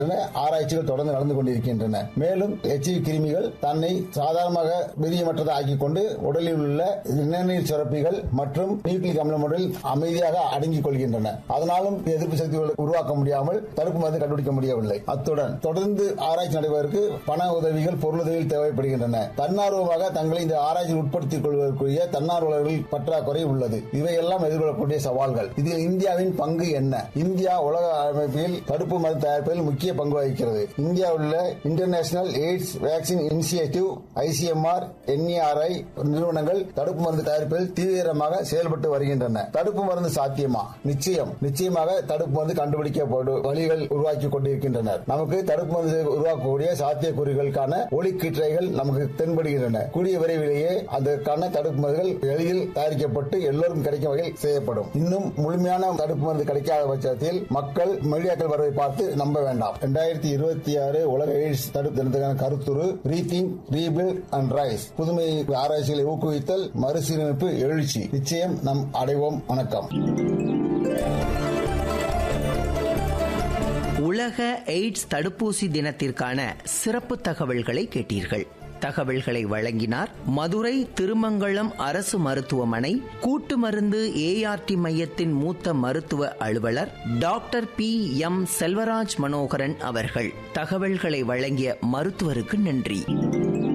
என ஆராய்ச்சிகள் தொடர்ந்து நடந்து கொண்டிருக்கின்றன மேலும் எச்ஐவி கிருமிகள் தன்னை சாதாரணமாக வீரியமற்றதை ஆக்கிக் கொண்டு உடலில் உள்ள நிணநீர் சுரப்பிகள் மற்றும் நியூக்ளிக் அமிலம் உடலில் அமைதியாக அடங்கிக் கொள்கின்றன அதனாலும் எதிர்ப்பு சக்திகளை உருவாக்க முடியாமல் தடுப்பு மருந்து கண்டுபிடிக்க முடியவில்லை அத்துடன் தொடர்ந்து ஆராய்ச்சி நடைபெறுவதற்கு பண உதவிகள் பொருளுதவிகள் தேவைப்படுகின்றன தன்னார்வமாக தங்களை இந்த ஆராய்ச்சியில் உட்படுத்திக் கொள்வதற்குரிய தன்னார்வலர்கள் பற்றாக்குறை உள்ளது இவையெல்லாம் எதிர்கொள்ளக்கூடிய சவால்கள் இதில் இந்தியாவின் பங்கு என்ன இந்தியா உலக அமைப்பில் தடுப்பு மருந்து தயாரிப்பதில் முக்கிய பங்கு வகிக்கிறது இந்தியா உள்ள international AIDS vaccine initiative ICMR NARI நிறுவனங்கள் தடுப்பு மருந்து தயாரிப்பதில் தீவிரமாக செயல்பட்டு வருகின்றன தடுப்பு மருந்து சாத்தியமா நிச்சயம் நிச்சயமாக தடுப்பு மருந்து கண்டுபிடிக்கப்படும் வழிகள் உருவாக்கி கொண்டிருக்கின்றனர் நமக்கு தடுப்பு மருந்து உருவாக்கக்கூடிய சாத்தியக்கூறுகளுக்கான ஒளிக்கீற்றைகள் நமக்கு தென்படுகின்றன கூடிய விரைவிலேயே அதற்கான தடுப்பு மருந்துகள் எளிதில் தயாரிக்கப்பட்டு எல்லோருக்கும் கிடைக்கும் வகையில் செய்யப்படும் இன்னும் முழுமையான தடுப்பு மருந்து கிடைக்காத பட்சத்தில் மக்கள் மீடியாக்கள் வருவதை பார்த்து நம்ப வேண்டாம் இரண்டாயிரத்தி இருபத்தி ஆறு உலக எய்ட்ஸ் தடுப்பு தினத்துக்கான கருத்துரு ரீதிங் ரீபில் அண்ட் ரைஸ் புதுமை ஆராய்ச்சிகளை ஊக்குவித்தல் மறுசீரமைப்பு எழுச்சி நிச்சயம் நம் அடைவோம் வணக்கம் உலக எய்ட்ஸ் தடுப்பூசி தினத்திற்கான சிறப்பு தகவல்களை கேட்டீர்கள் தகவல்களை வழங்கினார் மதுரை திருமங்கலம் அரசு மருத்துவமனை கூட்டு மருந்து ஏஆர்டி மையத்தின் மூத்த மருத்துவ அலுவலர் doctor P M Selvaraj Manoharan அவர்கள் தகவல்களை வழங்கிய மருத்துவருக்கு நன்றி